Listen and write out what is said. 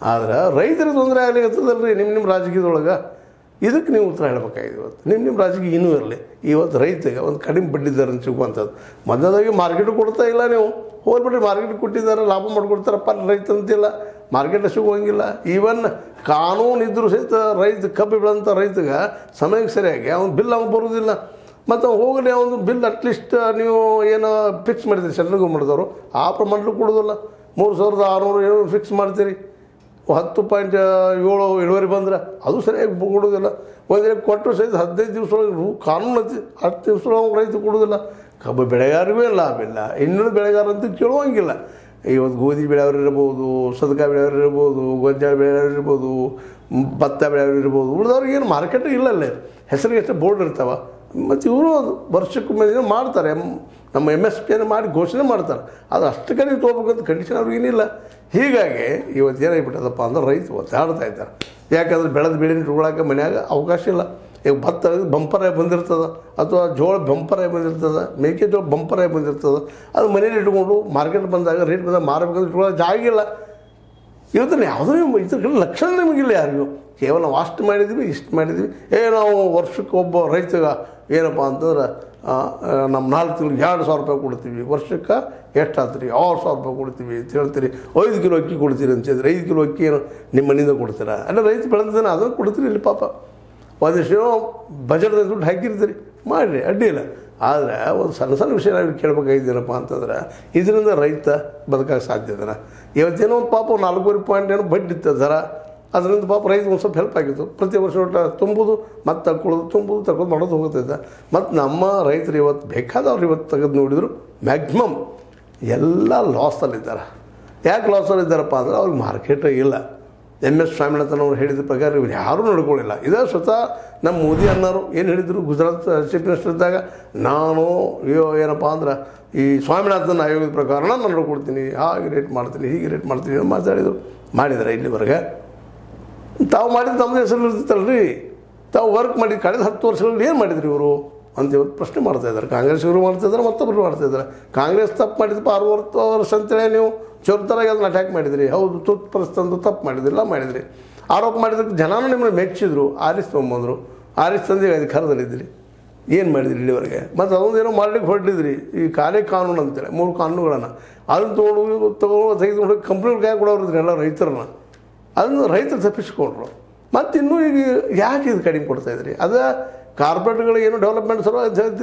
ಆದ್ರೆ ರೈತರಿಗೆ ತೊಂದರೆ ಆಗ್ಲಿಕ್ಕತ್ತದಲ್ರಿ ನಿಮ್ಮ ನಿಮ್ಮ ರಾಜಕೀಯದೊಳಗೆ ಇದಕ್ಕೆ ನೀವು ಉತ್ತರ ಹೇಳ್ಬೇಕಾಗಿದೆ ಇವತ್ತು ನಿಮ್ಮ ನಿಮ್ಮ ರಾಜಕೀಯ ಇನ್ನೂ ಇರಲಿ ಇವತ್ತು ರೈತಗೆ ಒಂದು ಕಡಿಮೆ ಬಡ್ಡಿ ದರ ಸಿಗುವಂಥದ್ದು ಮೊದಲಾಗಿ ಮಾರ್ಕೆಟ್ ಕೊಡ್ತಾ ಇಲ್ಲ ನೀವು ಹೋಗ್ಬಿಟ್ರಿ ಮಾರ್ಕೆಟ್ ಕೊಟ್ಟಿದ್ದಾರೆ ಲಾಭ ಮಾಡ್ಕೊಡ್ತಾರಪ್ಪ ಅಲ್ಲಿ ರೈತ ಅಂತಿಲ್ಲ ಮಾರ್ಕೆಟ್ ಸಿಗುವಂಗಿಲ್ಲ ಈವನ್ ಕಾನೂನು ಇದ್ರೂ ಸಹಿತ ರೈತ ಕಬ್ಬು ಬೆಳೆದಂಥ ರೈತಗೆ ಸಮಯಕ್ಕೆ ಸರಿಯಾಗಿ ಅವ್ನು ಬಿಲ್ ಅವ್ನು ಬರೋದಿಲ್ಲ ಮತ್ತು ಹೋಗಲಿ ಅವನು ಬಿಲ್ ಅಟ್ಲೀಸ್ಟ್ ನೀವು ಏನು ಫಿಕ್ಸ್ ಮಾಡಿದ್ರಿ ಸೆಂಟ್ರಲ್ ಗೌರ್ಮೆಂಟ್ದವರು ಆ ಪ್ರಮಾಣದಲ್ಲಿ ಕೊಡೋದಿಲ್ಲ ಮೂರು ಸಾವಿರದ ಆರುನೂರು ಏಳು ಫಿಕ್ಸ್ ಮಾಡ್ತೀರಿ ಹತ್ತು ಪಾಯಿಂಟ್ ಏಳು ಇಳುವರಿ ಬಂದ್ರೆ ಅದು ಸರಿಯಾಗಿ ಕೊಡೋದಿಲ್ಲ ಒಂದು ಕೊಟ್ಟರು ಸಹಿತ ಹದಿನೈದು ದಿವಸ ಒಳಗೆ ರೂ- ಕಾನೂನು ಐತಿ ಹತ್ತು ದಿವಸ ಒಳಗೆ ರೈತ ಕೊಡೋದಿಲ್ಲ ಕಬ್ಬು ಬೆಳೆಗಾರಿಗೂ ಲಾಭ ಇಲ್ಲ ಇನ್ನುಳಿದ ಬೆಳೆಗಾರ ಅಂತ ಕೇಳುವಂಗಿಲ್ಲ ಇವತ್ತು ಗೋಧಿ ಬೆಳೆಯವ್ರು ಇರ್ಬೋದು ಸದಕ ಬೆಳೆಯವ್ರು ಇರ್ಬೋದು ಗೊಂಜಾಳ ಬೆಳೆಯವ್ರು ಇರ್ಬೋದು ಮ್, ಭತ್ತ ಬೆಳೆಯವ್ರು ಇರ್ಬೋದು ಉಳಿದವ್ರಿಗೆ ಏನು ಮಾರ್ಕೆಟ್ ಇಲ್ಲಲ್ಲೇ ಹೆಸರಿಗೆ ಎಷ್ಟು ಬೋರ್ಡ್ ಇರ್ತಾವ ಮತ್ತು ಇವರು ವರ್ಷಕ್ಕೊಮ್ಮೆ ಏನೋ ಮಾಡ್ತಾರೆ ಎಮ್- ನಮ್ಮ ಎಮ್ ಎಸ್ ಪಿಯನ್ನು ಮಾಡಿ ಘೋಷಣೆ ಮಾಡ್ತಾರೆ ಅದು ಅಷ್ಟಕ್ಕೆ ನೀವು ತೊಗೋಬೇಕಂತ ಕಂಡೀಷನ್ ಅವ್ರಿಗೇನಿಲ್ಲ ಹೀಗಾಗಿ ಇವತ್ತು ಏನಾಗ್ಬಿಟ್ಟದಪ್ಪ ಅಂದ್ರೆ ರೈತ ಒತ್ತಾಡ್ತಾ ಇದ್ದಾರೆ ಯಾಕಂದ್ರೆ ಬೆಳೆದ ಬೆಳೆನ ಇಟ್ಕೊಳಕ್ಕೆ ಮನ್ಯಾಗ ಅವಕಾಶ ಇಲ್ಲ ಈಗ ಭತ್ತ ಬಂಪರಾಗಿ ಬಂದಿರ್ತದೆ ಅಥವಾ ಜೋಳ ಬಂಪರಾಗಿ ಬಂದಿರ್ತದೆ ಮೇಕೆಜೋಳ ಬಂಪರಾಗಿ ಬಂದಿರ್ತದೆ ಅದು ಮನೇಲಿ ಇಟ್ಕೊಂಡು ಮಾರ್ಕೆಟ್ ಬಂದಾಗ ರೇಟ್ ಬಂದಾಗ ಮಾರಬೇಕಂದ್ರೆ ಇಟ್ಕೊಳ್ಳೋ ಜಾಗ ಇಲ್ಲ ಇವತ್ತನ್ನು ಯಾವುದೋ ಇದ್ರ ಲಕ್ಷಣ ನಮಗಿಲ್ಲ ಯಾರಿಗೂ ಕೇವಲ ನಾವು ಅಷ್ಟು ಮಾಡಿದ್ವಿ ಇಷ್ಟು ಮಾಡಿದ್ವಿ ಏ ನಾವು ವರ್ಷಕ್ಕೆ ಒಬ್ಬ ರೈತಗ ಏನಪ್ಪ ಅಂತಂದ್ರೆ ಆ, ಆ, ನಮ್ಮ ನಾಲ್ಕು ತಿಂಗಳಿಗೆ ಎರಡು ಸಾವಿರ ರೂಪಾಯಿ ಕೊಡ್ತೀವಿ ವರ್ಷಕ್ಕೆ ಎಷ್ಟು ಆತ್ರಿ ಆರು ಸಾವಿರ ರೂಪಾಯಿ ಕೊಡ್ತೀವಿ ಅಂತ ಹೇಳ್ತೀರಿ ಐದು ಕಿಲೋ ಅಕ್ಕಿ ಕೊಡ್ತೀರಿ ಅಂತ ಹೇಳಿದ್ರೆ ಐದು ಕಿಲೋ ಅಕ್ಕಿ ಏನು ನಿಮ್ಮ ಮನೆಯಿಂದ ಕೊಡ್ತೀರಾ ಅಲ್ಲ ರೈತ ಬೆಳೆದಾನೆ ಅದನ್ನು ಕೊಡ್ತೀರಿ ಇಲ್ಲಿ ಪಾಪ ಒಂದಿಷ್ಟು ಏನೋ ಬಜೆಟ್ದಾಗ ದುಡ್ಡು ಹಾಕಿರ್ತೀರಿ ಮಾಡಿರಿ ಅಡ್ಡಿ ಇಲ್ಲ ಆದರೆ ಒಂದು ಸಣ್ಣ ಸಣ್ಣ ವಿಷಯ ನಾವು ಕೇಳ್ಬೇಕಾಗಿದ್ದೇನಪ್ಪ ಅಂತಂದ್ರೆ ಇದರಿಂದ ರೈತ ಬದುಕಕ್ಕೆ ಸಾಧ್ಯತೆನ ಇವತ್ತೇನೋ ಒಂದು ಪಾಪ ಒಂದು ನಾಲ್ಕೂವರೆ ಪಾಯಿಂಟ್ ಏನೋ ಬಡ್ಡಿ ಇತ್ತು ದರ ಅದರಿಂದ ಪಾಪ ರೈತ ಒಂದು ಸ್ವಲ್ಪ ಹೆಲ್ಪ್ ಆಗಿತ್ತು ಪ್ರತಿ ವರ್ಷ ಒಟ್ಟು ತುಂಬುದು ಮತ್ತು ತಗೊಳ್ಳೋದು ತುಂಬುದು ತಗೊಳ್ಳೋದು ಮಾಡೋದು ಹೋಗ್ತೈತೆ ಮತ್ತು ನಮ್ಮ ರೈತರು ಇವತ್ತು ಬೇಕಾದವ್ರು ಇವತ್ತು ತೆಗೆದು ನೋಡಿದ್ರು ಮ್ಯಾಕ್ಸಿಮಮ್ ಎಲ್ಲ ಲಾಸಲ್ಲಿದ್ದಾರೆ ಯಾಕೆ ಲಾಸಲ್ಲಿದ್ದಾರಪ್ಪ ಅಂದ್ರೆ ಅವ್ರಿಗೆ ಮಾರ್ಕೆಟೇ ಇಲ್ಲ ಎಮ್ ಎಸ್ ಸ್ವಾಮಿನಾಥನ್ ಹೇಳಿದ ಪ್ರಕಾರ ಇವ್ರು ಯಾರೂ ನಡ್ಕೊಳ್ಳಿಲ್ಲ ಇದೇ ಸ್ವತಃ ನಮ್ಮ ಮೋದಿ ಅನ್ನೋರು ಏನು ಹೇಳಿದರು ಗುಜರಾತ್ ಚೀಫ್ ಮಿನಿಸ್ಟರ್ ಇದ್ದಾಗ ನಾನು ಅಯ್ಯೋ ಏನಪ್ಪ ಅಂದ್ರೆ ಈ ಸ್ವಾಮಿನಾಥನ್ ಆಯೋಗದ ಪ್ರಕಾರ ನಾನು ನಡ್ಕೊಡ್ತೀನಿ ಹಾಗೆ ರೇಟ್ ಮಾಡ್ತೀನಿ ಹೀಗೆ ರೇಟ್ ಮಾಡ್ತೀನಿ ಅಂತ ಮಾತಾಡಿದರು ಮಾಡಿದ್ದಾರೆ ಇಲ್ಲಿವರೆಗೆ ತಾವು ಮಾಡಿದ ತಮ್ಮದೇ ಹೆಸರು ಇರ್ತೈತಲ್ರಿ ತಾವು ವರ್ಕ್ ಮಾಡಿ ಕಳೆದ ಹತ್ತು ವರ್ಷಗಳಲ್ಲಿ ಏನು ಮಾಡಿದ್ರಿ ಇವರು ಅಂತ ಇವತ್ತು ಪ್ರಶ್ನೆ ಮಾಡ್ತಾ ಇದ್ದಾರೆ ಕಾಂಗ್ರೆಸ್ ಇವರು ಮಾಡ್ತಾ ಇದ್ದಾರೆ ಮತ್ತೊಬ್ಬರು ಮಾಡ್ತಾ ಇದ್ದಾರೆ ಕಾಂಗ್ರೆಸ್ ತಪ್ಪು ಮಾಡಿದಪ್ಪ ಅರವತ್ತು ವರ್ಷ ಅಂತೇಳಿ ನೀವು ಚೋರ್ತರಾಗಿ ಅದನ್ನ ಅಟ್ಯಾಕ್ ಮಾಡಿದ್ರಿ ಹೌದು ತುರ್ತು ಪರಿಸ್ಥಿತಿ ತಪ್ಪು ಮಾಡಿದ್ರಿಲ್ಲ ಮಾಡಿದ್ರಿ ಆರೋಪ ಮಾಡಿದಕ್ಕೆ ಜನನೂ ನಿಮ್ಮನ್ನು ಮೆಚ್ಚಿದ್ರು ಆರಿಸ್ ತೊಗೊಂಬಂದರು ಆರಿಸ್ ತಂದೆ ಅಧಿಕಾರದಲ್ಲಿದ್ದಿರಿ ಏನು ಮಾಡಿದ್ರಿ ಇಲ್ಲಿವರೆಗೆ ಮತ್ತು ಅದೊಂದು ಏನೋ ಮಾಡ್ಲಿಕ್ಕೆ ಹೊರಟಿದ್ರಿ ಈ ಕಾಲೇ ಕಾನೂನು ಅಂತೇಳಿ ಮೂರು ಕಾನೂನುಗಳನ್ನು ಅದನ್ನು ತೊಗೊಂಡು ತೊಗೊಂಡು ತೆಗೆದುಕೊಂಡು ಕಂಪ್ನಿಗಳು ಕೈ ಕೊಡೋರಿದ್ರಿ ಎಲ್ಲ ರೈತರನ್ನ ಅದನ್ನು ರೈತರು ತಪ್ಪಿಸ್ಕೊಂಡ್ರು ಮತ್ತು ಇನ್ನೂ ಈಗ ಯಾಕೆ ಇದು ಕಡಿಮೆ ಕೊಡ್ತಾ ಇದ್ರಿ ಅದ ಕಾರ್ಪೊರೇಟ್ಗಳು ಏನು ಡೆವಲಪ್ಮೆಂಟ್ ಸಲುವಾಗಿ